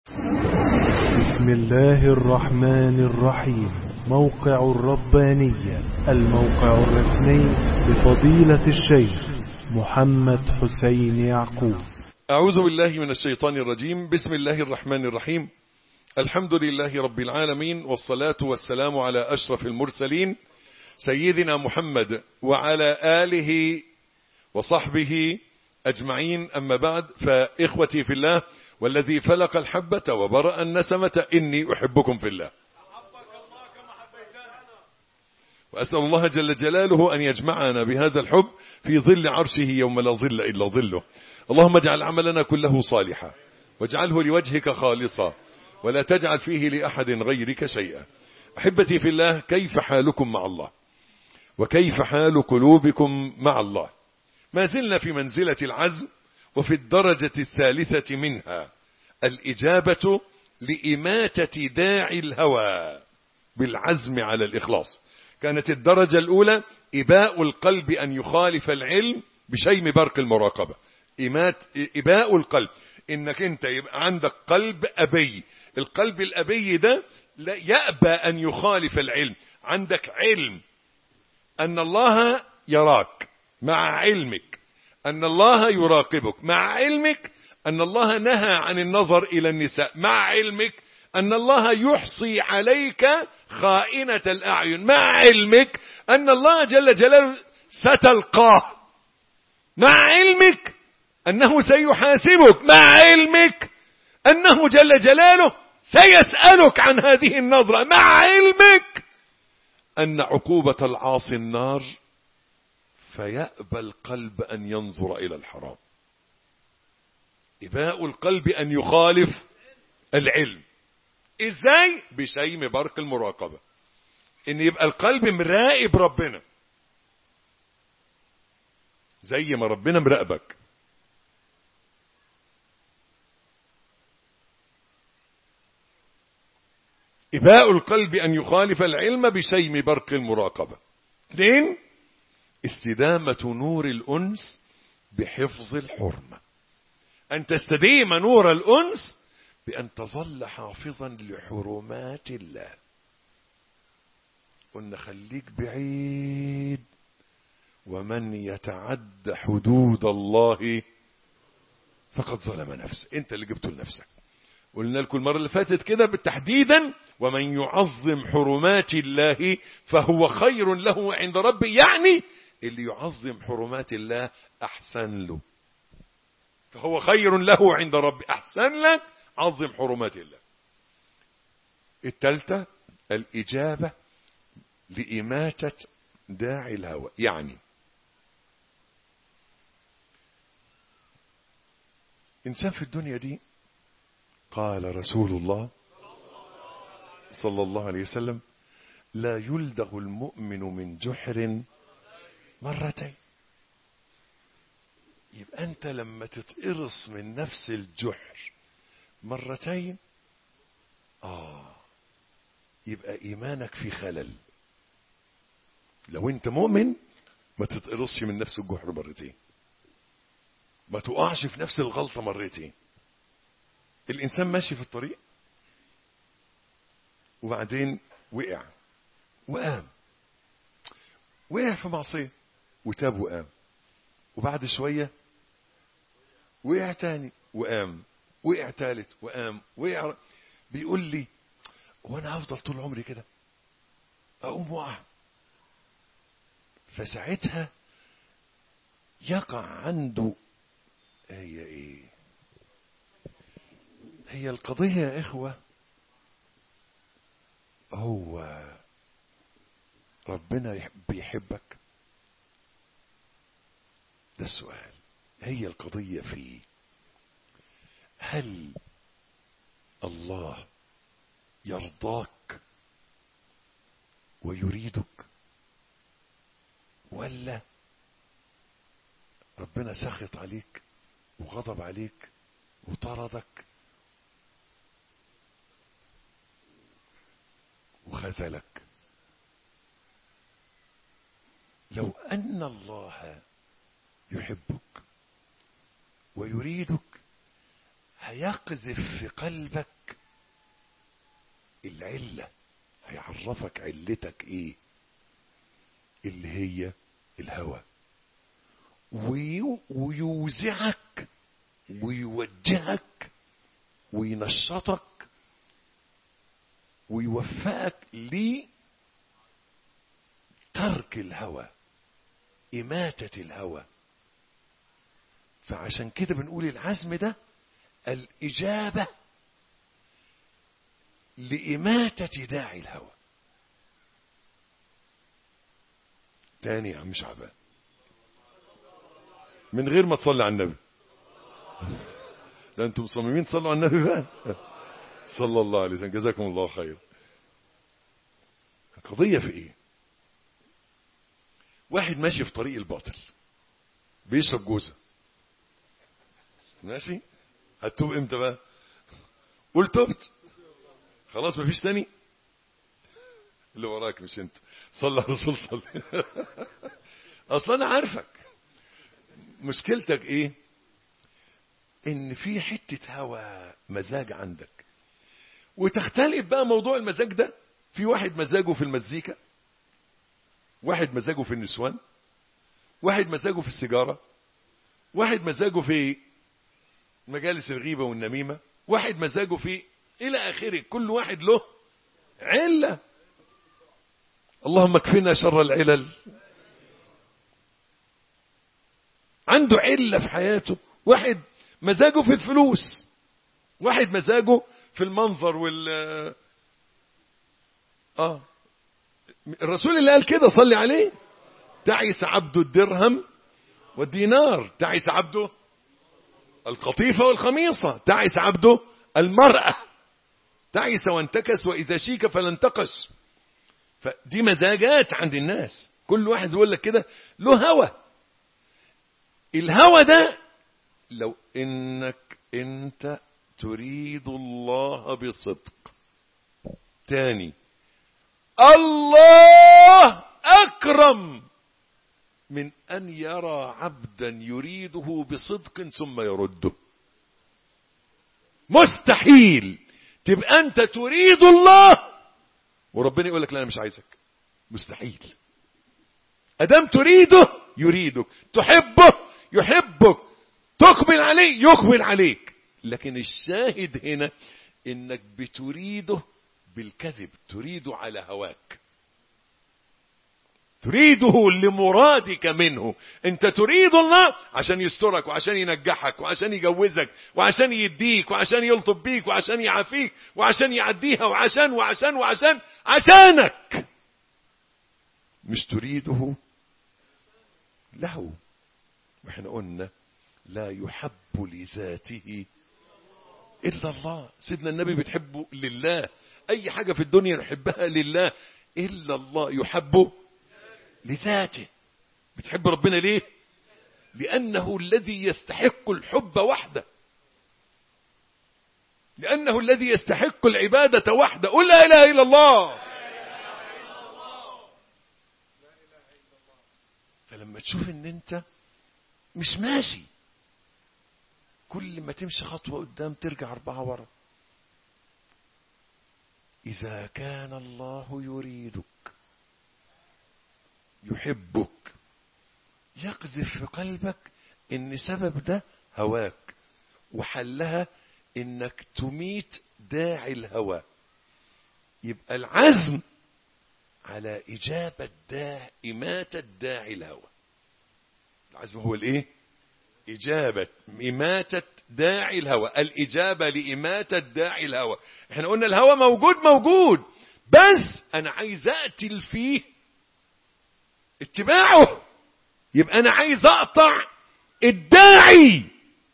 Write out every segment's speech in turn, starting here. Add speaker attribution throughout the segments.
Speaker 1: بسم الله الرحمن الرحيم موقع الربانية الموقع الرسمي لفضيلة الشيخ محمد حسين يعقوب
Speaker 2: أعوذ بالله من الشيطان الرجيم بسم الله الرحمن الرحيم الحمد لله رب العالمين والصلاة والسلام على أشرف المرسلين سيدنا محمد وعلى آله وصحبه أجمعين أما بعد فإخوتي في الله والذي فلق الحبة وبرأ النسمة إني أحبكم في الله وأسأل الله جل جلاله أن يجمعنا بهذا الحب في ظل عرشه يوم لا ظل إلا ظله اللهم اجعل عملنا كله صالحا واجعله لوجهك خالصا ولا تجعل فيه لأحد غيرك شيئا أحبتي في الله كيف حالكم مع الله وكيف حال قلوبكم مع الله ما زلنا في منزلة العزم وفي الدرجة الثالثة منها الإجابة لإماتة داعي الهوى بالعزم على الإخلاص كانت الدرجة الأولى إباء القلب أن يخالف العلم بشيم برق المراقبة إمات إباء القلب إنك أنت يبقى عندك قلب أبي القلب الأبي ده لا يأبى أن يخالف العلم عندك علم أن الله يراك مع علمك أن الله يراقبك مع علمك أن الله نهى عن النظر إلى النساء مع علمك أن الله يحصي عليك خائنة الأعين مع علمك أن الله جل جلاله ستلقاه مع علمك أنه سيحاسبك مع علمك أنه جل جلاله سيسألك عن هذه النظرة مع علمك أن عقوبة العاصي النار فيأبى القلب أن ينظر إلى الحرام إباء القلب أن يخالف العلم إزاي بشيم برق المراقبة إن يبقى القلب مراقب ربنا زي ما ربنا مراقبك إباء القلب أن يخالف العلم بشيم برق المراقبة اثنين استدامة نور الأنس بحفظ الحرمة أن تستديم نور الأنس بأن تظل حافظا لحرمات الله قلنا خليك بعيد ومن يتعد حدود الله فقد ظلم نفسه انت اللي جبته لنفسك قلنا لكم المرة اللي فاتت كده بالتحديدا ومن يعظم حرمات الله فهو خير له عند ربه يعني اللي يعظم حرمات الله أحسن له فهو خير له عند ربه أحسن لك عظم حرمات الله الثالثة الإجابة لإماتة داعي الهوى يعني إنسان في الدنيا دي قال رسول الله صلى الله عليه وسلم لا يلدغ المؤمن من جحر مرتين يبقى أنت لما تتقرص من نفس الجحر مرتين آه يبقى إيمانك في خلل لو أنت مؤمن ما تتقرصش من نفس الجحر مرتين ما تقعش في نفس الغلطة مرتين الإنسان ماشي في الطريق وبعدين وقع وقام وقع في معصية وتاب وقام وبعد شوية وقع تاني وقام وقع تالت وقام وقع بيقول لي وانا هفضل طول عمري كده اقوم وقع فساعتها يقع عنده هي ايه هي القضية يا اخوة هو ربنا بيحبك ده السؤال هي القضية في هل الله يرضاك ويريدك ولا ربنا سخط عليك وغضب عليك وطردك وخذلك لو أن الله يحبك ويريدك هيقذف في قلبك العلة هيعرفك علتك ايه اللي هي الهوى ويو ويوزعك ويوجهك وينشطك ويوفقك لترك الهوى إماتة الهوى فعشان كده بنقول العزم ده الإجابة لإماتة داعي الهوى تاني يا عم شعبان من غير ما تصلي على النبي لا انتم مصممين تصلوا على النبي بقى صلى الله عليه وسلم جزاكم الله خير القضية في ايه واحد ماشي في طريق الباطل بيشرب جوزة ماشي هتتوب امتى بقى قول تبت خلاص مفيش تاني اللي وراك مش انت صلى على الرسول صلى اصلا انا عارفك مشكلتك ايه ان في حتة هوى مزاج عندك وتختلف بقى موضوع المزاج ده في واحد مزاجه في المزيكا واحد مزاجه في النسوان واحد مزاجه في السيجارة واحد مزاجه في مجالس الغيبة والنميمة واحد مزاجه في إلى آخره كل واحد له علة اللهم اكفنا شر العلل عنده علة في حياته واحد مزاجه في الفلوس واحد مزاجه في المنظر وال اه الرسول اللي قال كده صلي عليه تعس عبد الدرهم والدينار تعس عبده القطيفة والخميصة تعس عبده المرأة تعس وانتكس وإذا شيك فلا انتقش فدي مزاجات عند الناس كل واحد يقول لك كده له هوى الهوى ده لو انك انت تريد الله بصدق تاني الله اكرم من ان يرى عبدا يريده بصدق ثم يرده مستحيل تبقى انت تريد الله وربنا يقول لك لا انا مش عايزك مستحيل ادام تريده يريدك تحبه يحبك تقبل عليه يقبل عليك لكن الشاهد هنا انك بتريده بالكذب تريده على هواك تريده لمرادك منه انت تريد الله عشان يسترك وعشان ينجحك وعشان يجوزك وعشان يديك وعشان يلطف بيك وعشان يعافيك وعشان يعديها وعشان وعشان وعشان عشانك مش تريده له واحنا قلنا لا يحب لذاته الا الله سيدنا النبي بتحبه لله اي حاجة في الدنيا نحبها لله الا الله يحبه لذاته بتحب ربنا ليه لانه الذي يستحق الحب وحده لانه الذي يستحق العبادة وحده قل لا اله الا الله فلما تشوف ان انت مش ماشي كل ما تمشي خطوة قدام ترجع أربعة ورا إذا كان الله يريدك يحبك يقذف في قلبك إن سبب ده هواك وحلها إنك تميت داعي الهوى يبقى العزم على إجابة داعي إماتة داعي الهوى العزم هو الإيه؟ إجابة إماتة داعي الهوى الإجابة لإماتة داعي الهوى احنا قلنا الهوى موجود موجود بس أنا عايز أقتل فيه اتباعه يبقى أنا عايز أقطع الداعي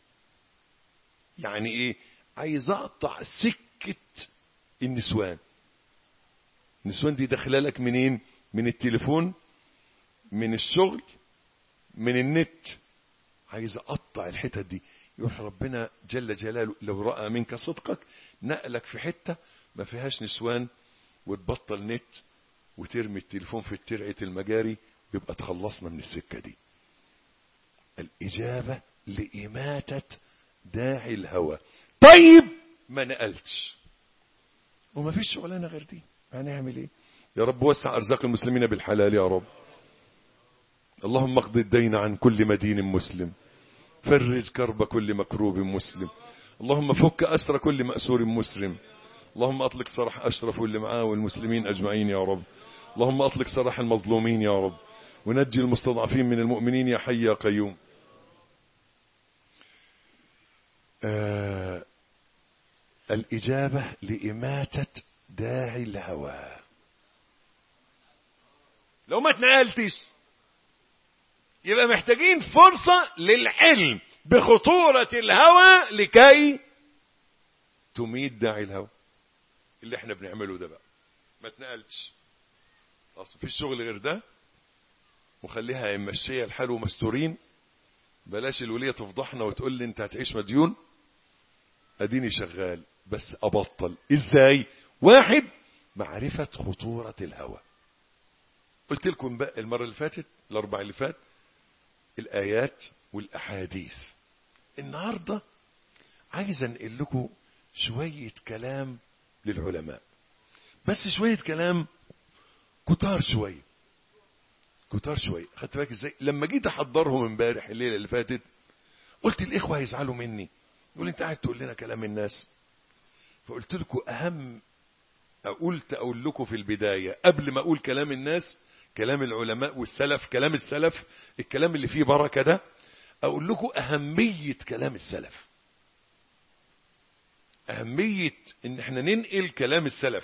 Speaker 2: يعني إيه عايز أقطع سكة النسوان النسوان دي داخله لك منين من التليفون من الشغل من النت عايز اقطع الحتت دي يروح ربنا جل جلاله لو راى منك صدقك نقلك في حته ما فيهاش نسوان وتبطل نت وترمي التليفون في ترعه المجاري يبقى تخلصنا من السكه دي الاجابه لاماته داعي الهوى طيب ما نقلتش وما فيش شغلانه غير دي هنعمل ايه يا رب وسع ارزاق المسلمين بالحلال يا رب اللهم اقض الدين عن كل مدين مسلم فرج كرب كل مكروب مسلم اللهم فك أسر كل مأسور مسلم اللهم أطلق سراح أشرف واللي معاه والمسلمين أجمعين يا رب اللهم أطلق سراح المظلومين يا رب ونجي المستضعفين من المؤمنين يا حي يا قيوم آه الإجابة لإماتة داعي الهوى لو ما اتنقلتش يبقى محتاجين فرصة للعلم بخطورة الهوى لكي تميت داعي الهوى اللي احنا بنعمله ده بقى ما اتنقلتش خلاص مفيش شغل غير ده وخليها مشيه الحال ومستورين بلاش الولية تفضحنا وتقول لي انت هتعيش مديون اديني شغال بس ابطل ازاي واحد معرفة خطورة الهوى قلت لكم بقى المرة اللي فاتت الاربع اللي فات الآيات والأحاديث النهاردة عايز أنقل لكم شوية كلام للعلماء بس شوية كلام كتار شوية كتار شوية خدت بالك ازاي لما جيت احضرهم امبارح الليلة اللي فاتت قلت الاخوة هيزعلوا مني يقول انت قاعد تقول لنا كلام الناس فقلت لكم اهم قلت اقول لكم في البداية قبل ما اقول كلام الناس كلام العلماء والسلف كلام السلف الكلام اللي فيه بركة ده أقول لكم أهمية كلام السلف أهمية إن احنا ننقل كلام السلف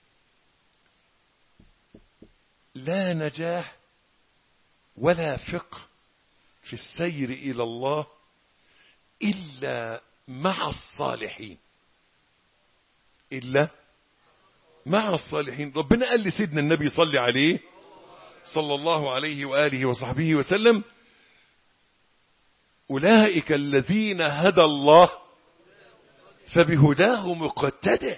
Speaker 2: لا نجاح ولا فقه في السير إلى الله إلا مع الصالحين إلا مع الصالحين ربنا قال لسيدنا النبي صلي عليه صلى الله عليه وآله وصحبه وسلم أولئك الذين هدى الله فبهداه مقتده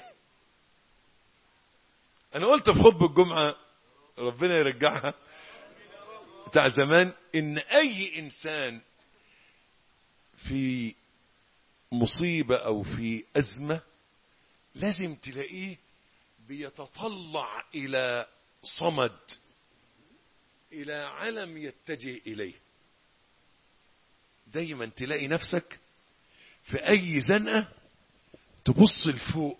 Speaker 2: أنا قلت في خطبة الجمعة ربنا يرجعها بتاع زمان إن أي إنسان في مصيبة أو في أزمة لازم تلاقيه بيتطلع إلى صمد إلى علم يتجه إليه دايما تلاقي نفسك في أي زنقة تبص لفوق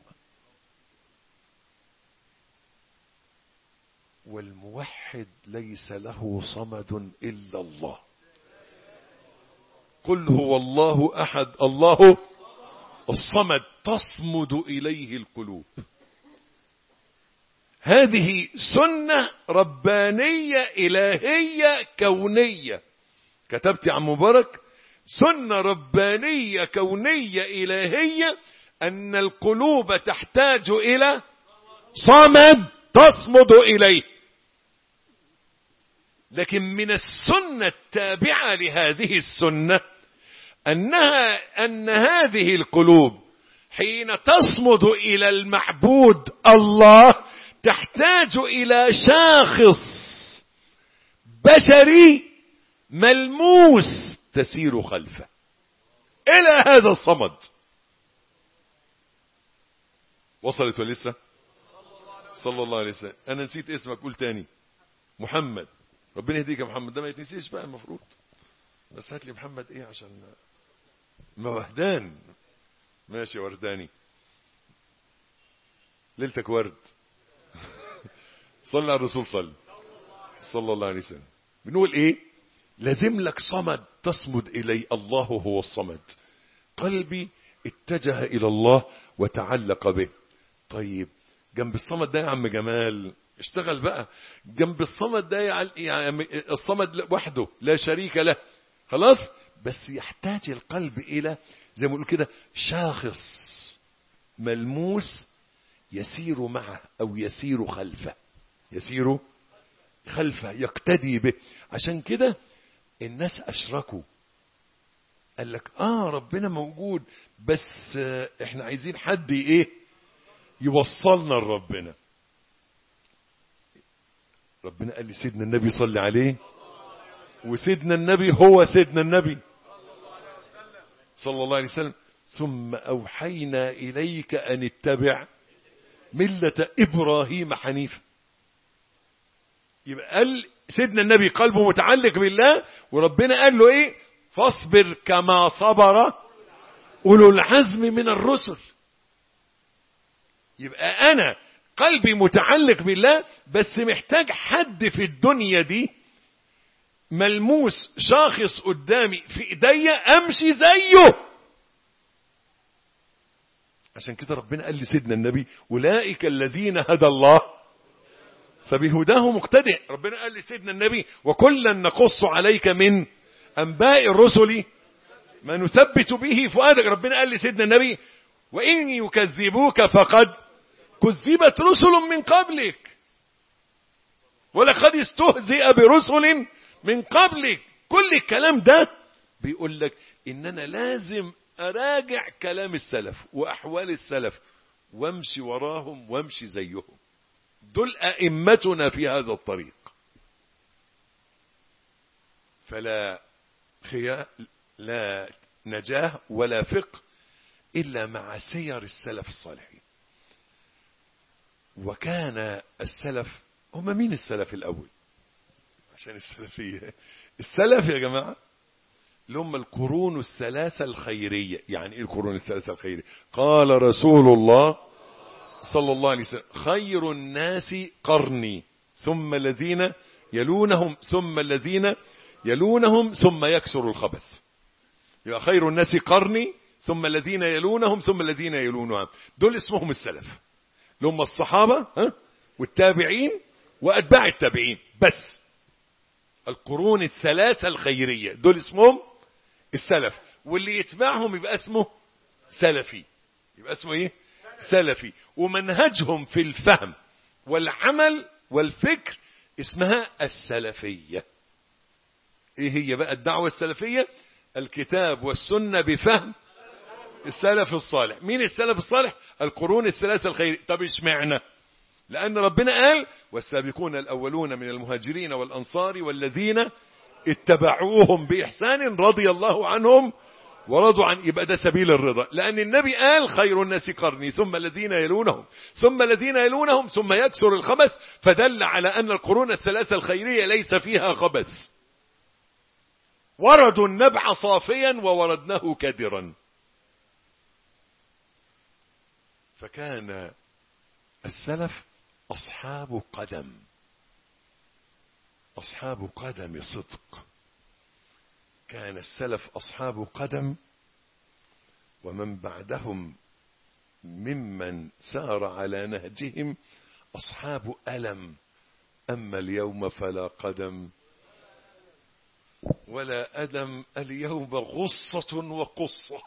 Speaker 2: والموحد ليس له صمد إلا الله قل هو الله أحد الله الصمد تصمد إليه القلوب هذه سنة ربانية إلهية كونية كتبت عن مبارك سنة ربانية كونية إلهية أن القلوب تحتاج إلى صمد تصمد إليه لكن من السنة التابعة لهذه السنة أنها أن هذه القلوب حين تصمد إلى المعبود الله تحتاج إلى شاخص بشري ملموس تسير خلفه إلى هذا الصمد وصلت ولسه صلى الله عليه وسلم أنا نسيت اسمك قول تاني محمد ربنا يهديك يا محمد ده ما يتنسيش بقى المفروض بس هات لي محمد ايه عشان ما وهدان ماشي ورداني ليلتك ورد صلى على الرسول صلى صلى الله عليه وسلم بنقول ايه لازم لك صمد تصمد الي الله هو الصمد قلبي اتجه الى الله وتعلق به طيب جنب الصمد ده يا عم جمال اشتغل بقى جنب الصمد ده يا عم الصمد وحده لا شريك له خلاص بس يحتاج القلب الى زي ما بنقول كده شاخص ملموس يسير معه او يسير خلفه يسير خلفه يقتدي به عشان كده الناس اشركوا قال لك اه ربنا موجود بس احنا عايزين حد ايه يوصلنا لربنا ربنا قال لي سيدنا النبي صلى عليه وسيدنا النبي هو سيدنا النبي صلى الله عليه وسلم ثم أوحينا إليك أن اتبع ملة إبراهيم حنيفا يبقى قال سيدنا النبي قلبه متعلق بالله وربنا قال له ايه فاصبر كما صبر أولو العزم من الرسل يبقى أنا قلبي متعلق بالله بس محتاج حد في الدنيا دي ملموس شاخص قدامي في ايديا امشي زيه عشان كده ربنا قال لسيدنا النبي اولئك الذين هدى الله فبهداه مقتدئ ربنا قال لسيدنا النبي وكلا نقص عليك من انباء الرسل ما نثبت به فؤادك ربنا قال لسيدنا النبي وان يكذبوك فقد كذبت رسل من قبلك ولقد استهزئ برسل من قبلك كل الكلام ده بيقول لك ان انا لازم اراجع كلام السلف واحوال السلف وامشي وراهم وامشي زيهم دول ائمتنا في هذا الطريق فلا خيا لا نجاه ولا فقه الا مع سير السلف الصالحين وكان السلف هم مين السلف الاول عشان السلفية السلف يا جماعة اللي هم القرون الثلاثة الخيرية يعني ايه القرون الثلاثة الخيرية قال رسول الله صلى الله عليه وسلم خير الناس قرني ثم الذين يلونهم ثم الذين يلونهم ثم يكسر الخبث يبقى خير الناس قرني ثم الذين يلونهم ثم الذين يلونهم دول اسمهم السلف اللي هم الصحابة ها والتابعين وأتباع التابعين بس القرون الثلاثة الخيرية دول اسمهم السلف واللي يتبعهم يبقى اسمه سلفي يبقى اسمه ايه سلفي ومنهجهم في الفهم والعمل والفكر اسمها السلفية ايه هي بقى الدعوة السلفية الكتاب والسنة بفهم السلف الصالح مين السلف الصالح القرون الثلاثة الخيرية طب اشمعنى لأن ربنا قال والسابقون الأولون من المهاجرين والأنصار والذين اتبعوهم بإحسان رضي الله عنهم ورضوا عن يبقى ده سبيل الرضا لأن النبي قال خير الناس قرني ثم الذين يلونهم ثم الذين يلونهم ثم يكسر الخبث فدل على أن القرون الثلاثة الخيرية ليس فيها خبث وردوا النبع صافيا ووردناه كدرا فكان السلف أصحاب قدم أصحاب قدم صدق كان السلف أصحاب قدم ومن بعدهم ممن سار على نهجهم أصحاب ألم أما اليوم فلا قدم ولا أدم اليوم غصة وقصة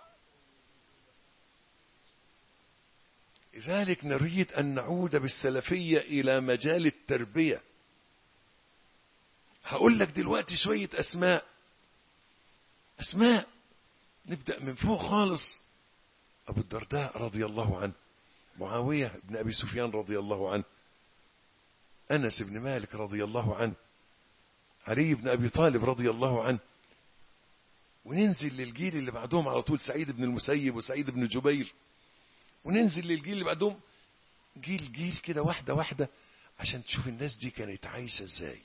Speaker 2: لذلك نريد أن نعود بالسلفية إلى مجال التربية هقول لك دلوقتي شوية أسماء أسماء نبدأ من فوق خالص أبو الدرداء رضي الله عنه معاوية بن أبي سفيان رضي الله عنه أنس بن مالك رضي الله عنه علي بن أبي طالب رضي الله عنه وننزل للجيل اللي بعدهم على طول سعيد بن المسيب وسعيد بن جبير وننزل للجيل اللي بعدهم جيل جيل كده واحدة واحدة عشان تشوف الناس دي كانت عايشة ازاي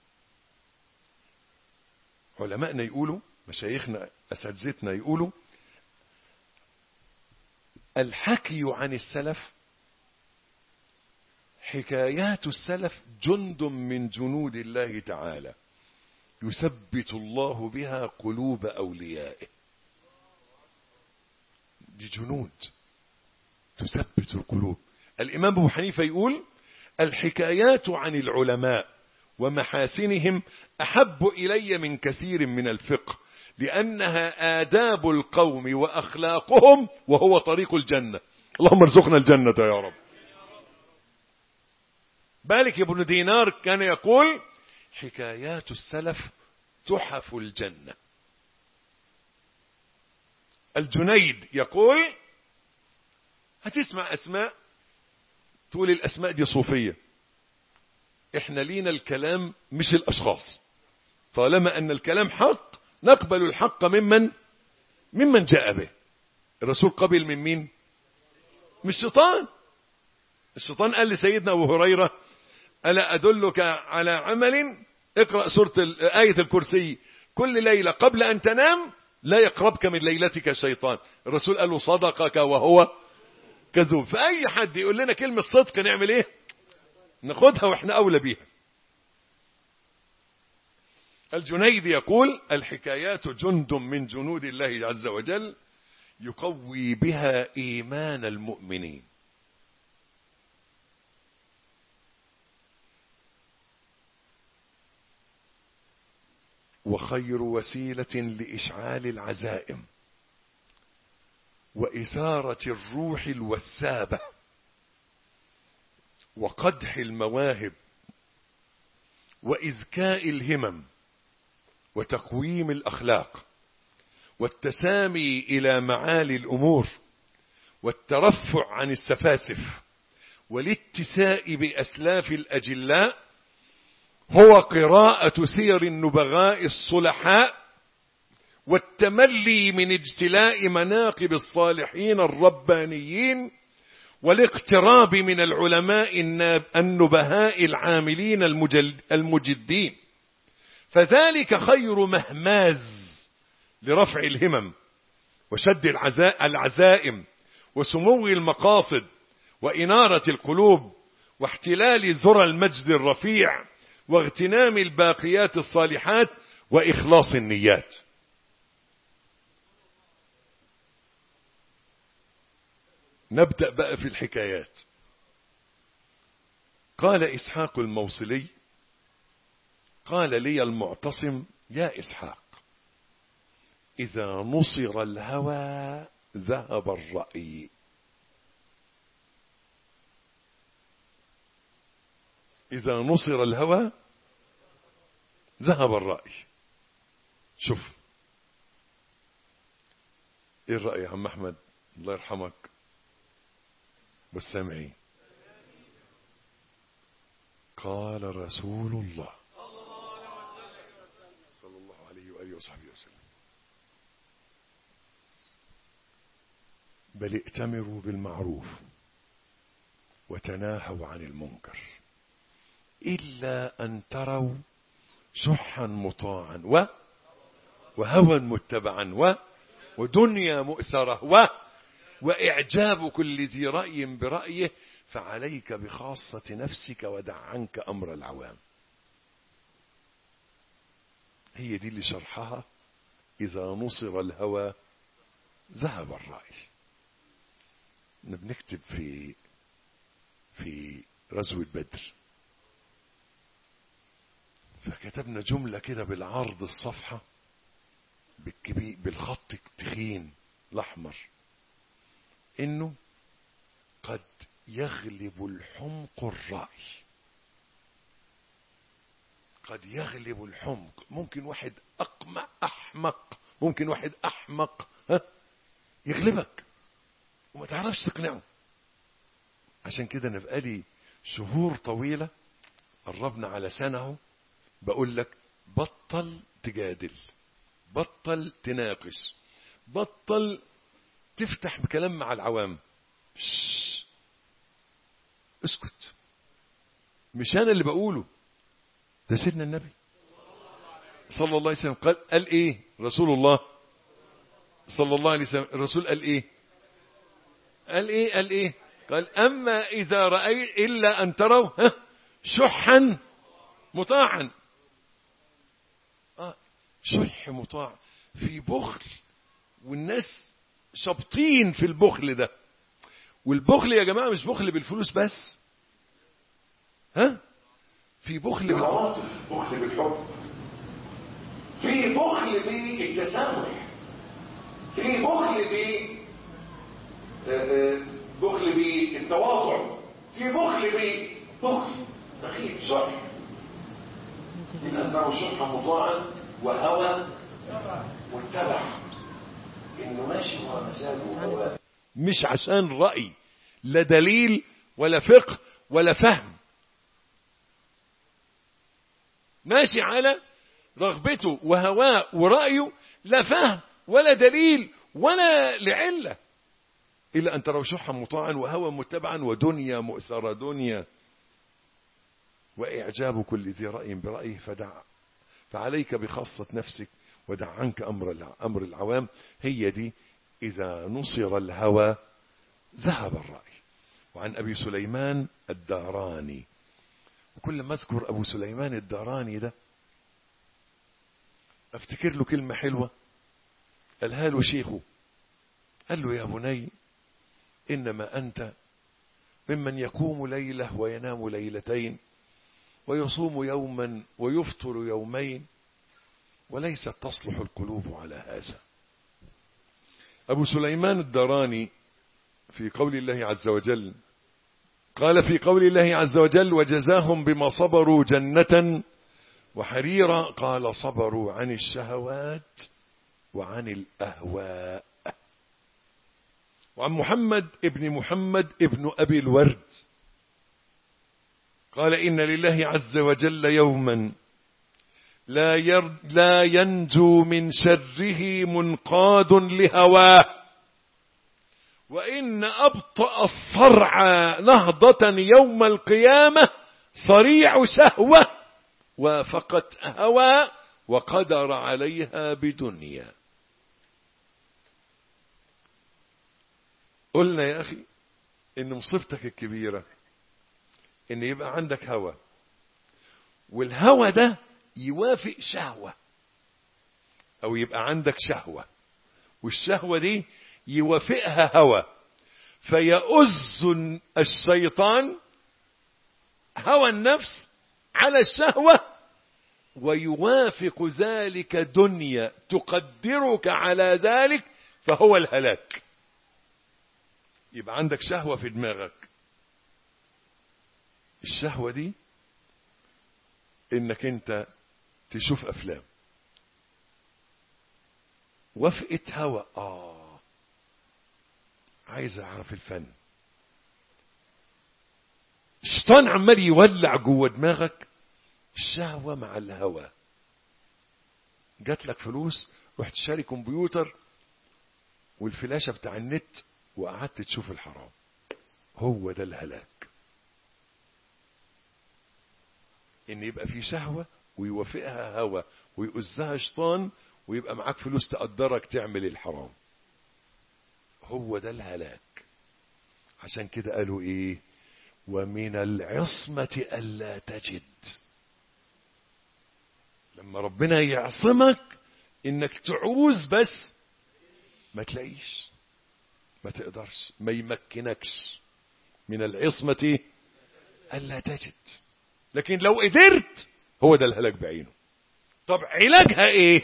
Speaker 2: علماءنا يقولوا مشايخنا أساتذتنا يقولوا الحكي عن السلف حكايات السلف جند من جنود الله تعالى يثبت الله بها قلوب أوليائه دي جنود تثبت القلوب الإمام أبو حنيفة يقول الحكايات عن العلماء ومحاسنهم أحب إلي من كثير من الفقه لأنها آداب القوم وأخلاقهم وهو طريق الجنة اللهم ارزقنا الجنة يا رب بالك يا ابن دينار كان يقول حكايات السلف تحف الجنة الجنيد يقول هتسمع أسماء تقول الأسماء دي صوفية احنا لينا الكلام مش الأشخاص طالما أن الكلام حق نقبل الحق ممن ممن جاء به الرسول قبل من مين من الشيطان الشيطان قال لسيدنا أبو هريرة ألا أدلك على عمل اقرأ سورة آية الكرسي كل ليلة قبل أن تنام لا يقربك من ليلتك الشيطان الرسول قال له صدقك وهو كذوب فأي حد يقول لنا كلمة صدق نعمل ايه ناخدها واحنا أولى بيها الجنيد يقول الحكايات جند من جنود الله عز وجل يقوي بها إيمان المؤمنين وخير وسيلة لإشعال العزائم وإثارة الروح الوثابة وقدح المواهب وإذكاء الهمم وتقويم الأخلاق والتسامي إلى معالي الأمور والترفع عن السفاسف والاتساء بأسلاف الأجلاء هو قراءة سير النبغاء الصلحاء والتملي من اجتلاء مناقب الصالحين الربانيين والاقتراب من العلماء النبهاء العاملين المجدين فذلك خير مهماز لرفع الهمم وشد العزائم وسمو المقاصد وإنارة القلوب واحتلال ذرى المجد الرفيع واغتنام الباقيات الصالحات وإخلاص النيات نبدأ بقى في الحكايات قال إسحاق الموصلي قال لي المعتصم يا إسحاق إذا نصر الهوى ذهب الرأي إذا نصر الهوى ذهب الرأي شوف ايه الرأي يا عم احمد الله يرحمك والسامعين قال رسول الله صلى الله عليه وآله وصحبه وسلم بل ائتمروا بالمعروف وتناهوا عن المنكر إلا أن تروا شحا مطاعا و وهوى متبعا و ودنيا مؤثرة و وإعجاب كل ذي رأي برأيه فعليك بخاصة نفسك ودع عنك أمر العوام هي دي اللي شرحها إذا نصر الهوى ذهب الرأي بنكتب في في غزوة بدر فكتبنا جملة كده بالعرض الصفحة بالكبير بالخط التخين الأحمر إنه قد يغلب الحمق الرأي قد يغلب الحمق ممكن واحد أقمع أحمق ممكن واحد أحمق ها يغلبك وما تعرفش تقنعه عشان كده انا بقالي شهور طويلة قربنا على سنة بقول لك بطل تجادل بطل تناقش بطل تفتح بكلام مع العوام شش. اسكت مش انا اللي بقوله ده سيدنا النبي صلى الله عليه وسلم قال, قال ايه رسول الله صلى الله عليه وسلم الرسول قال ايه قال ايه قال ايه قال اما اذا رأي الا ان تروا ها شحا مطاعا آه شح مطاع في بخل والناس شابطين في البخل ده والبخل يا جماعة مش بخل بالفلوس بس ها في بخل بالعواطف بخل بالحب في بخل بالتسامح في بخل ب بخل بالتواضع في بخل ب بخل بخيل شح إن أنتم شح مطاعا وهوى متبع إنه ماشي ورا مزاجه وهواه مش عشان رأي لا دليل ولا فقه ولا فهم ماشي على رغبته وهواه ورأيه لا فهم ولا دليل ولا لعلة إلا أن تروا شحا مطاعا وهوى متبعا ودنيا مؤثرة دنيا وإعجاب كل ذي رأي برأيه فدع فعليك بخاصة نفسك ودع عنك أمر أمر العوام هي دي إذا نصر الهوى ذهب الرأي وعن أبي سليمان الداراني وكل ما أذكر أبو سليمان الداراني ده أفتكر له كلمة حلوة قالها له شيخه قال له يا بني إنما أنت ممن يقوم ليلة وينام ليلتين ويصوم يوما ويفطر يومين وليست تصلح القلوب على هذا أبو سليمان الدراني في قول الله عز وجل قال في قول الله عز وجل وجزاهم بما صبروا جنة وحريرا قال صبروا عن الشهوات وعن الأهواء وعن محمد ابن محمد ابن أبي الورد قال إن لله عز وجل يوما لا, ير لا ينجو من شره منقاد لهواه وإن أبطأ الصرع نهضة يوم القيامة صريع شهوة وافقت هوى وقدر عليها بدنيا قلنا يا أخي إن مصيبتك الكبيرة إن يبقى عندك هوى والهوى ده يوافق شهوة أو يبقى عندك شهوة والشهوة دي يوافقها هوى فيؤز الشيطان هوى النفس على الشهوة ويوافق ذلك دنيا تقدرك على ذلك فهو الهلاك يبقى عندك شهوة في دماغك الشهوة دي انك انت تشوف افلام وافقت هوى اه عايز اعرف الفن الشيطان عمال يولع جوه دماغك الشهوة مع الهوى جات لك فلوس رحت شاري كمبيوتر والفلاشة بتاع النت وقعدت تشوف الحرام هو ده الهلاك ان يبقى في شهوة ويوافقها هوى ويؤزها شيطان ويبقى معاك فلوس تقدرك تعمل الحرام هو ده الهلاك عشان كده قالوا ايه ومن العصمة ألا تجد لما ربنا يعصمك انك تعوز بس ما تلاقيش ما تقدرش ما يمكنكش من العصمة ألا تجد لكن لو قدرت هو ده الهلاك بعينه طب علاجها ايه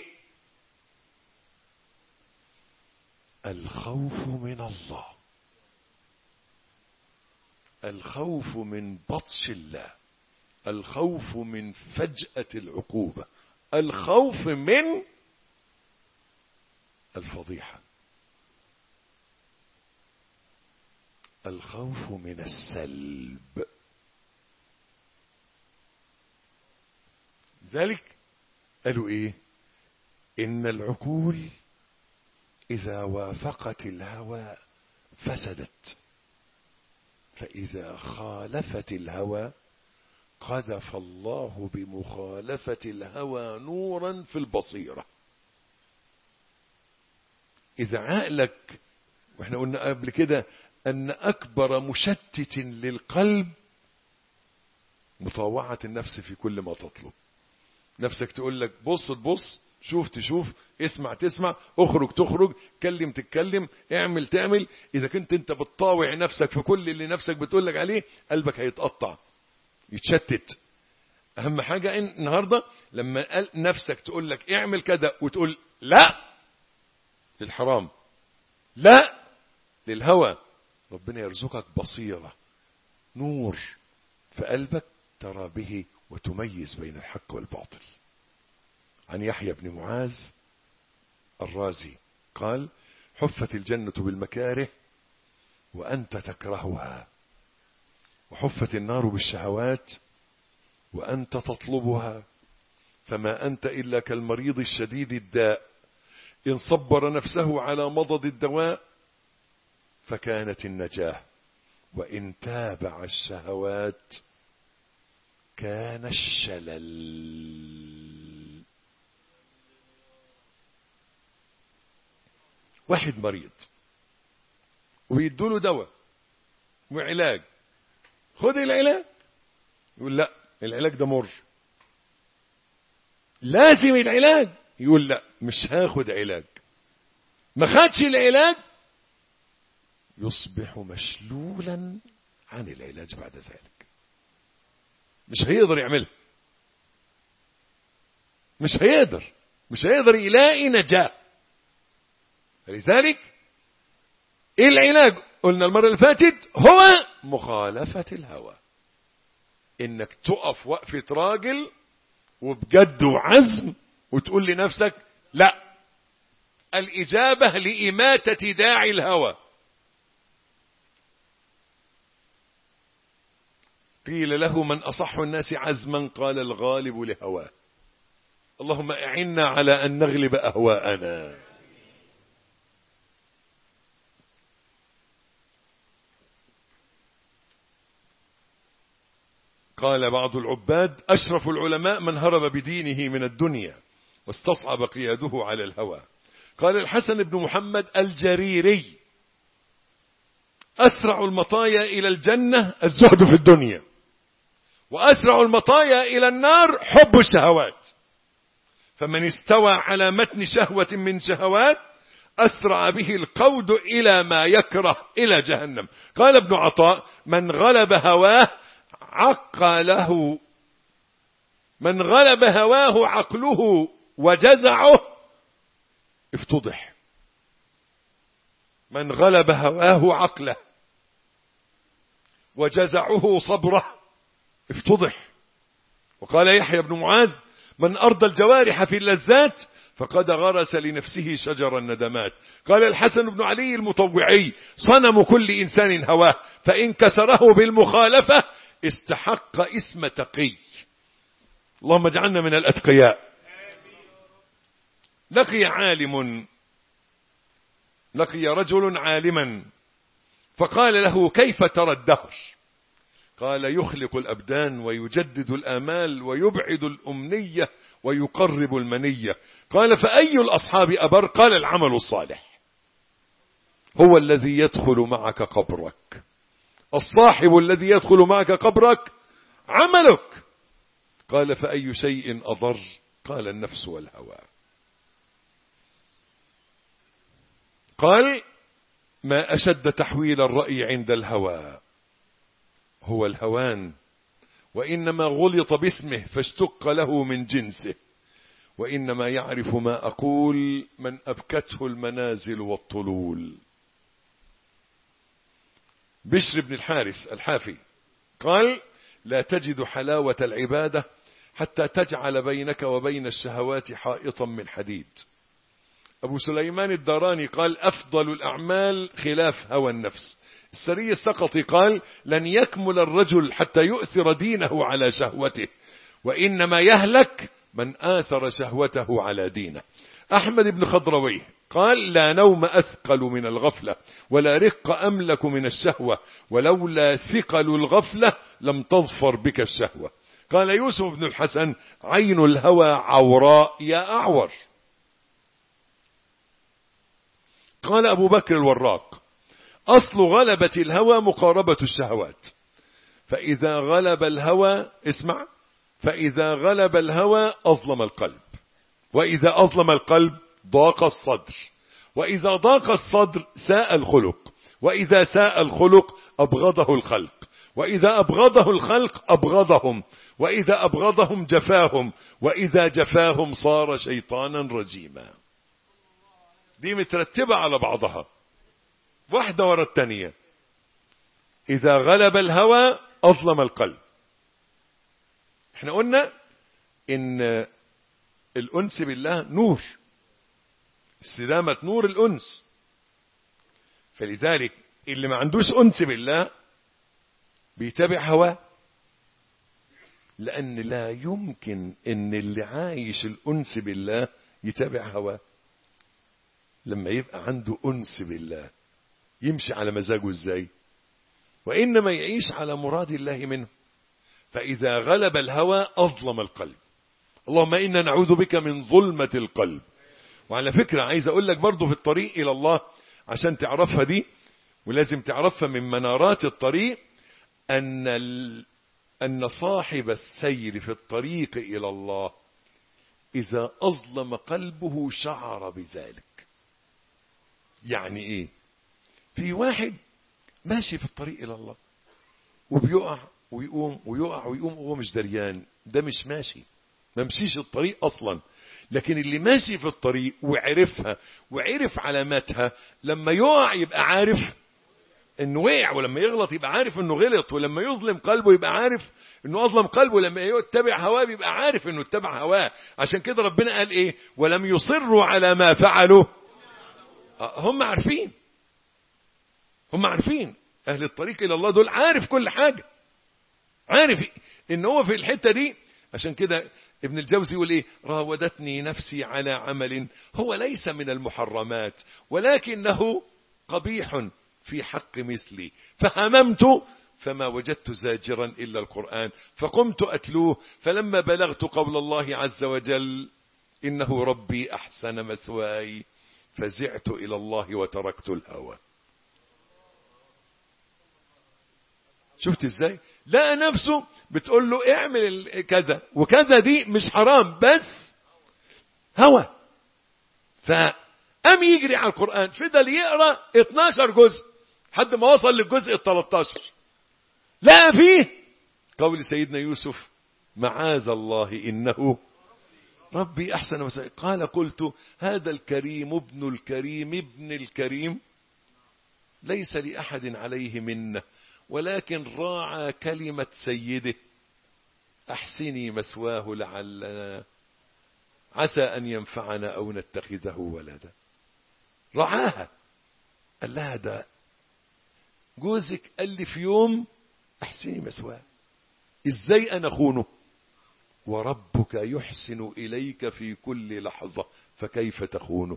Speaker 2: الخوف من الله الخوف من بطش الله الخوف من فجأة العقوبة الخوف من الفضيحة الخوف من السلب ذلك قالوا ايه ان العقول اذا وافقت الهوى فسدت فاذا خالفت الهوى قذف الله بمخالفة الهوى نورا في البصيرة إذا عقلك واحنا قلنا قبل كده أن أكبر مشتت للقلب مطاوعة النفس في كل ما تطلب نفسك تقول لك بص تبص شوف تشوف اسمع تسمع اخرج تخرج كلم تتكلم اعمل تعمل اذا كنت انت بتطاوع نفسك في كل اللي نفسك بتقول لك عليه قلبك هيتقطع يتشتت اهم حاجة إن النهاردة لما نفسك تقول لك اعمل كذا وتقول لا للحرام لا للهوى ربنا يرزقك بصيرة نور في قلبك ترى به وتميز بين الحق والباطل عن يحيى بن معاذ الرازي قال حفت الجنة بالمكاره وأنت تكرهها وحفت النار بالشهوات وأنت تطلبها فما أنت إلا كالمريض الشديد الداء إن صبر نفسه على مضض الدواء فكانت النجاة وإن تابع الشهوات كان الشلل واحد مريض وبيدوا له دواء وعلاج خد العلاج يقول لا العلاج ده مر لازم العلاج يقول لا مش هاخد علاج ما خدش العلاج يصبح مشلولا عن العلاج بعد ذلك مش هيقدر يعملها مش هيقدر مش هيقدر يلاقي نجاة فلذلك ايه العلاج قلنا المرة اللي فاتت هو مخالفة الهوى انك تقف وقفة راجل وبجد وعزم وتقول لنفسك لا الإجابة لإماتة داعي الهوى قيل له من أصح الناس عزما قال الغالب لهواه اللهم أعنا على أن نغلب أهواءنا قال بعض العباد أشرف العلماء من هرب بدينه من الدنيا واستصعب قياده على الهوى قال الحسن بن محمد الجريري أسرع المطايا إلى الجنة الزهد في الدنيا وأسرع المطايا إلى النار حب الشهوات فمن استوى على متن شهوة من شهوات أسرع به القود إلى ما يكره إلى جهنم قال ابن عطاء من غلب هواه عقله من غلب هواه عقله وجزعه افتضح من غلب هواه عقله وجزعه صبره افتضح وقال يحيى بن معاذ من أرضى الجوارح في اللذات فقد غرس لنفسه شجر الندمات قال الحسن بن علي المطوعي صنم كل إنسان هواه فإن كسره بالمخالفة استحق اسم تقي اللهم اجعلنا من الأتقياء لقي عالم لقي رجل عالما فقال له كيف ترى الدهر قال يخلق الأبدان ويجدد الآمال ويبعد الأمنية ويقرب المنية قال فأي الأصحاب أبر قال العمل الصالح هو الذي يدخل معك قبرك الصاحب الذي يدخل معك قبرك عملك قال فأي شيء أضر قال النفس والهوى قال ما أشد تحويل الرأي عند الهوى هو الهوان وإنما غلط باسمه فاشتق له من جنسه وإنما يعرف ما أقول من أبكته المنازل والطلول بشر بن الحارث الحافي قال لا تجد حلاوة العبادة حتى تجعل بينك وبين الشهوات حائطا من حديد أبو سليمان الداراني قال أفضل الأعمال خلاف هوى النفس السري السقطي قال لن يكمل الرجل حتى يؤثر دينه على شهوته وإنما يهلك من آثر شهوته على دينه أحمد بن خضرويه قال لا نوم أثقل من الغفلة ولا رق أملك من الشهوة ولولا ثقل الغفلة لم تظفر بك الشهوة قال يوسف بن الحسن عين الهوى عوراء يا أعور قال أبو بكر الوراق أصل غلبة الهوى مقاربة الشهوات فإذا غلب الهوى اسمع فإذا غلب الهوى أظلم القلب وإذا أظلم القلب ضاق الصدر وإذا ضاق الصدر ساء الخلق وإذا ساء الخلق أبغضه الخلق وإذا أبغضه الخلق أبغضهم وإذا أبغضهم جفاهم وإذا جفاهم صار شيطانا رجيما دي مترتبة على بعضها واحدة ورا الثانية إذا غلب الهوى أظلم القلب احنا قلنا إن الأنس بالله نور استدامة نور الأنس فلذلك اللي ما عندوش أنس بالله بيتابع هواه لأن لا يمكن إن اللي عايش الأنس بالله يتابع هواه لما يبقى عنده أنس بالله يمشي على مزاجه ازاي وإنما يعيش على مراد الله منه فإذا غلب الهوى أظلم القلب اللهم إنا نعوذ بك من ظلمة القلب وعلى فكرة عايز أقول لك برضو في الطريق إلى الله عشان تعرفها دي ولازم تعرفها من منارات الطريق أن, ال... أن صاحب السير في الطريق إلى الله إذا أظلم قلبه شعر بذلك يعني إيه في واحد ماشي في الطريق إلى الله وبيقع ويقوم ويقع ويقوم وهو مش دريان ده مش ماشي ما مشيش الطريق أصلا لكن اللي ماشي في الطريق وعرفها وعرف علاماتها لما يقع يبقى عارف انه وقع ولما يغلط يبقى عارف انه غلط ولما يظلم قلبه يبقى عارف انه اظلم قلبه لما يتبع هواه يبقى عارف انه اتبع هواه عشان كده ربنا قال ايه ولم يصروا على ما فعلوا هم عارفين هم عارفين اهل الطريق الى الله دول عارف كل حاجة عارف ان هو في الحتة دي عشان كده ابن الجوزي يقول ايه راودتني نفسي على عمل هو ليس من المحرمات ولكنه قبيح في حق مثلي فهممت فما وجدت زاجرا إلا القرآن فقمت أتلوه فلما بلغت قول الله عز وجل إنه ربي أحسن مثواي فزعت إلى الله وتركت الهوى شفت ازاي لقى نفسه بتقول له اعمل كذا وكذا دي مش حرام بس هوى فقام يجري على القرآن فضل يقرأ 12 جزء حد ما وصل للجزء ال 13 لقى فيه قول سيدنا يوسف معاذ الله إنه ربي أحسن وسائل قال قلت هذا الكريم ابن الكريم ابن الكريم ليس لأحد عليه منه ولكن راعى كلمة سيده أحسني مثواه لعلنا عسى أن ينفعنا أو نتخذه ولدا رعاها قال لها ده جوزك قال لي في يوم أحسني مثواه إزاي أنا خونه وربك يحسن إليك في كل لحظة فكيف تخونه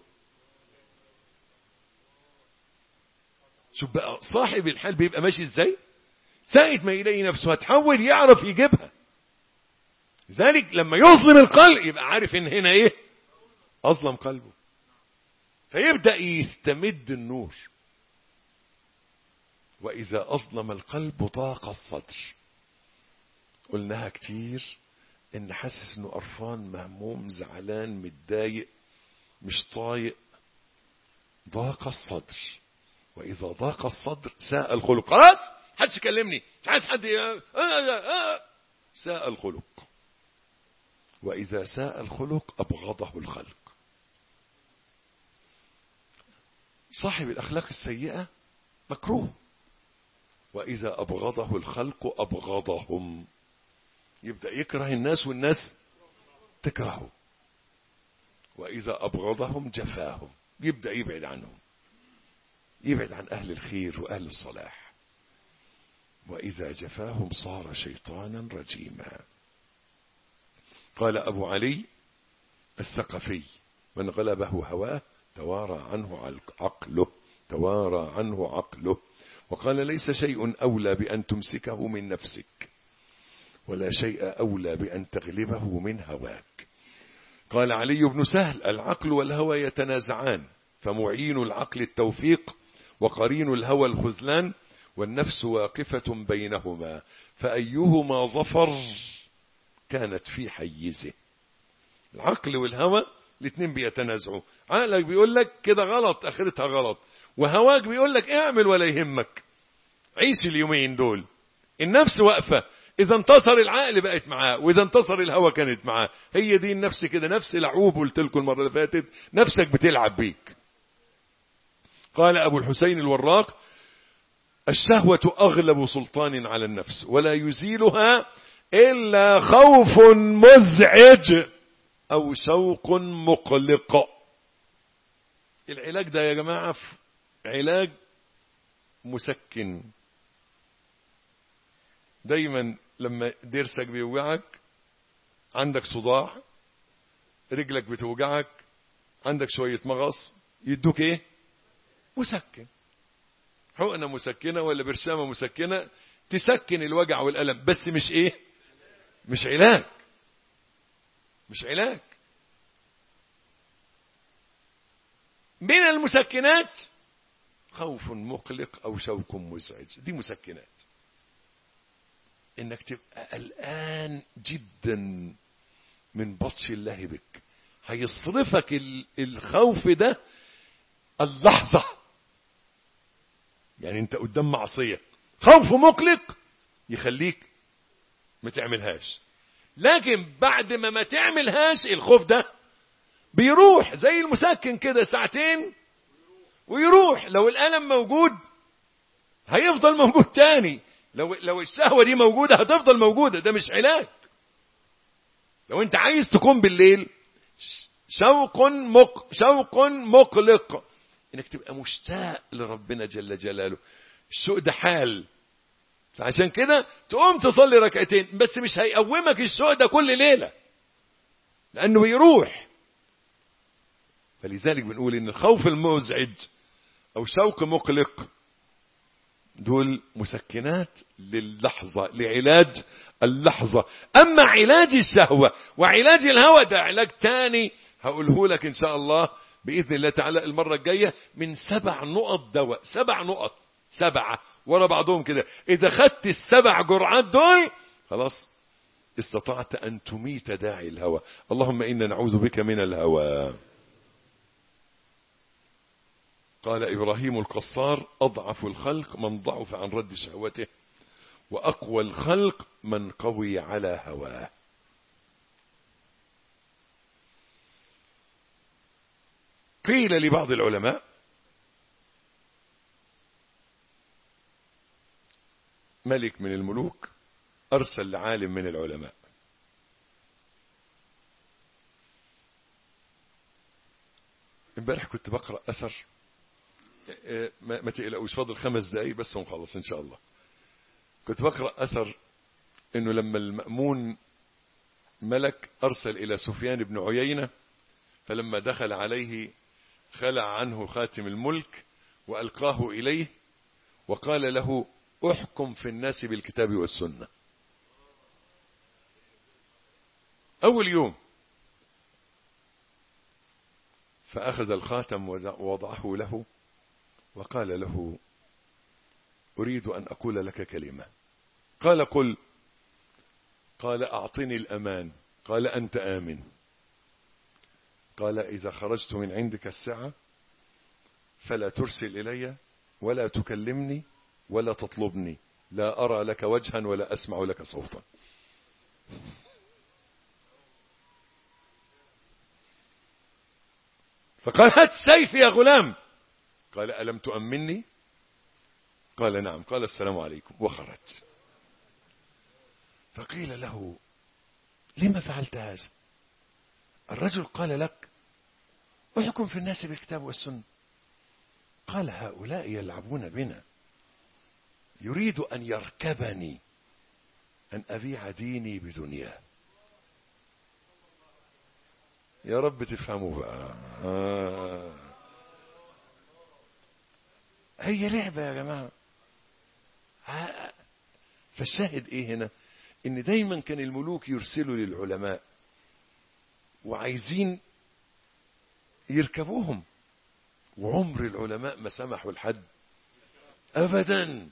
Speaker 2: شوف بقى صاحب الحال بيبقى ماشي ازاي ساعة ما يلاقي نفسه هتحول يعرف يجيبها ذلك لما يظلم القلب يبقى عارف ان هنا ايه اظلم قلبه فيبدأ يستمد النور واذا اظلم القلب ضاق الصدر قلناها كتير ان حاسس انه قرفان مهموم زعلان متضايق مش طايق ضاق الصدر واذا ضاق الصدر ساء الخلق خلاص حدش يكلمني مش عايز حد ساء الخلق واذا ساء الخلق ابغضه الخلق صاحب الاخلاق السيئه مكروه واذا ابغضه الخلق ابغضهم يبدا يكره الناس والناس تكرهه واذا ابغضهم جفاهم يبدا يبعد عنهم يبعد عن أهل الخير وأهل الصلاح وإذا جفاهم صار شيطانا رجيما قال أبو علي الثقفي من غلبه هواه توارى عنه عقله توارى عنه عقله وقال ليس شيء أولى بأن تمسكه من نفسك ولا شيء أولى بأن تغلبه من هواك قال علي بن سهل العقل والهوى يتنازعان فمعين العقل التوفيق وقرين الهوى الخذلان والنفس واقفة بينهما فأيهما ظفر كانت في حيزه العقل والهوى الاثنين بيتنازعوا عقلك بيقول لك كده غلط اخرتها غلط وهواك بيقول لك اعمل ولا يهمك عيش اليومين دول النفس واقفة اذا انتصر العقل بقت معاه واذا انتصر الهوى كانت معاه هي دي النفس كده نفس لعوب قلت لكم المرة اللي فاتت نفسك بتلعب بيك قال أبو الحسين الوراق الشهوة أغلب سلطان على النفس ولا يزيلها إلا خوف مزعج أو شوق مقلق العلاج ده يا جماعة علاج مسكن دايما لما درسك بيوجعك عندك صداع رجلك بتوجعك عندك شوية مغص يدوك ايه مسكن حقنة مسكنة ولا برشامة مسكنة تسكن الوجع والألم بس مش ايه مش علاج مش علاج من المسكنات خوف مقلق او شوك مزعج دي مسكنات انك تبقى قلقان جدا من بطش الله بك هيصرفك الخوف ده اللحظة يعني انت قدام معصية خوف مقلق يخليك ما تعملهاش لكن بعد ما ما تعملهاش الخوف ده بيروح زي المسكن كده ساعتين ويروح لو الألم موجود هيفضل موجود تاني لو لو الشهوة دي موجودة هتفضل موجودة ده مش علاج لو انت عايز تقوم بالليل شوق مق شوق مقلق انك تبقى مشتاق لربنا جل جلاله الشوق ده حال فعشان كده تقوم تصلي ركعتين بس مش هيقومك الشوق ده كل ليلة لأنه بيروح فلذلك بنقول ان الخوف المزعج او شوق مقلق دول مسكنات للحظة لعلاج اللحظة اما علاج الشهوة وعلاج الهوى ده علاج تاني هقوله لك ان شاء الله باذن الله تعالى المرة الجاية من سبع نقط دواء سبع نقط سبعة ورا بعضهم كده اذا خدت السبع جرعات دول خلاص استطعت ان تميت داعي الهوى اللهم انا نعوذ بك من الهوى قال إبراهيم القصار أضعف الخلق من ضعف عن رد شهوته وأقوى الخلق من قوي على هواه قيل لبعض العلماء ملك من الملوك أرسل لعالم من العلماء امبارح كنت بقرأ أثر ما, ما تقلقوش فاضل خمس دقايق بس ونخلص ان شاء الله كنت بقرا اثر انه لما المامون ملك ارسل الى سفيان بن عيينه فلما دخل عليه خلع عنه خاتم الملك والقاه اليه وقال له احكم في الناس بالكتاب والسنه اول يوم فاخذ الخاتم ووضعه له وقال له أريد أن أقول لك كلمة قال قل قال أعطني الأمان قال أنت آمن قال إذا خرجت من عندك الساعة فلا ترسل إلي ولا تكلمني ولا تطلبني لا أرى لك وجها ولا أسمع لك صوتا فقال هات سيف يا غلام قال ألم تؤمني قال نعم قال السلام عليكم وخرج فقيل له لما فعلت هذا الرجل قال لك احكم في الناس بالكتاب والسنة قال هؤلاء يلعبون بنا يريد أن يركبني أن أبيع ديني بدنياه يا رب تفهموا بقى آه. هي لعبة يا جماعة فالشاهد ايه هنا ان دايما كان الملوك يرسلوا للعلماء وعايزين يركبوهم وعمر العلماء ما سمحوا لحد ابدا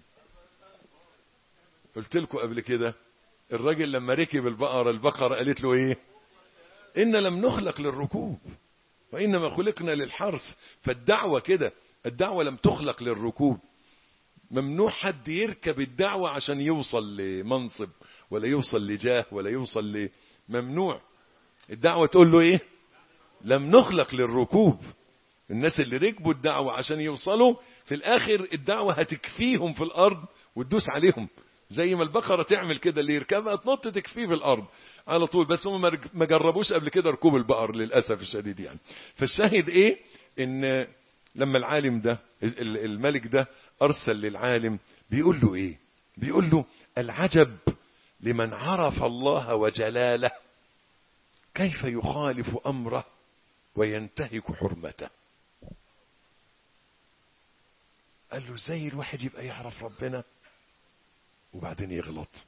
Speaker 2: قلت لكم قبل كده الراجل لما ركب البقرة البقرة قالت له ايه ان لم نخلق للركوب وانما خلقنا للحرث فالدعوة كده الدعوة لم تخلق للركوب ممنوع حد يركب الدعوة عشان يوصل لمنصب ولا يوصل لجاه ولا يوصل ل ممنوع الدعوة تقول له ايه لم نخلق للركوب الناس اللي ركبوا الدعوة عشان يوصلوا في الاخر الدعوة هتكفيهم في الارض وتدوس عليهم زي ما البقرة تعمل كده اللي يركبها تنط تكفيه في الارض على طول بس هم ما جربوش قبل كده ركوب البقر للأسف الشديد يعني فالشاهد ايه ان لما العالم ده الملك ده ارسل للعالم بيقول له ايه بيقول له العجب لمن عرف الله وجلاله كيف يخالف امره وينتهك حرمته قال له ازاي الواحد يبقى يعرف ربنا وبعدين يغلط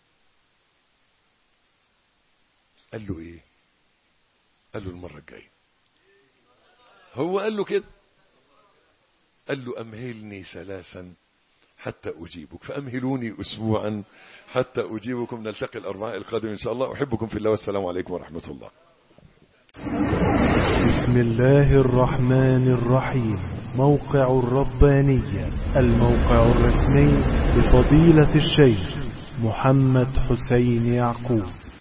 Speaker 2: قال له ايه قال له المرة الجاية هو قال له كده قال له أمهلني ثلاثا حتى أجيبك فأمهلوني أسبوعا حتى أجيبكم نلتقي الأربعاء القادم إن شاء الله أحبكم في الله والسلام عليكم ورحمة الله
Speaker 1: بسم الله الرحمن الرحيم موقع الربانية الموقع الرسمي لفضيلة الشيخ محمد حسين يعقوب